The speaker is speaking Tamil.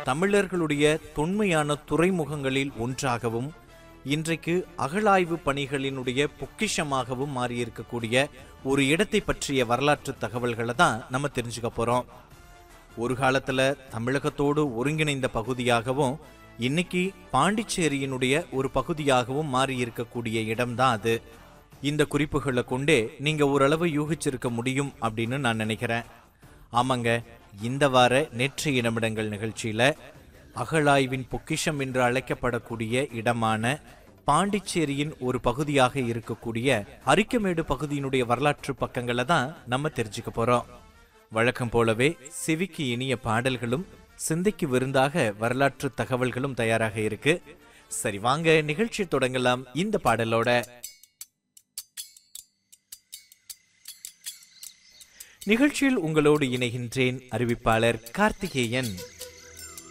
தமிழர்களுடைய தொன்மையான துறைமுகங்களில் ஒன்றாகவும் இன்றைக்கு அகழாய்வு பணிகளினுடைய பொக்கிஷமாகவும் மாறியிருக்கக்கூடிய ஒரு இடத்தை பற்றிய வரலாற்று தகவல்களை தான் நம்ம தெரிஞ்சுக்க போறோம் ஒரு காலத்துல தமிழகத்தோடு ஒருங்கிணைந்த பகுதியாகவும் இன்னைக்கு பாண்டிச்சேரியினுடைய ஒரு பகுதியாகவும் மாறி இருக்கக்கூடிய இடம்தான் அது இந்த குறிப்புகளை கொண்டே நீங்க ஓரளவு யூகிச்சிருக்க முடியும் அப்படின்னு நான் நினைக்கிறேன் ஆமாங்க இந்த வார நேற்று இடமிடங்கள் நிகழ்ச்சியில அகழாய்வின் பொக்கிஷம் என்று அழைக்கப்படக்கூடிய இடமான பாண்டிச்சேரியின் ஒரு பகுதியாக இருக்கக்கூடிய அரிக்கமேடு பகுதியினுடைய வரலாற்று பக்கங்களை தான் நம்ம தெரிஞ்சுக்க போறோம் வழக்கம் போலவே செவிக்கு இனிய பாடல்களும் சிந்தைக்கு விருந்தாக வரலாற்று தகவல்களும் தயாராக இருக்கு சரி வாங்க நிகழ்ச்சி தொடங்கலாம் இந்த பாடலோட நிகழ்ச்சியில் உங்களோடு இணைகின்றேன் அறிவிப்பாளர் கார்த்திகேயன்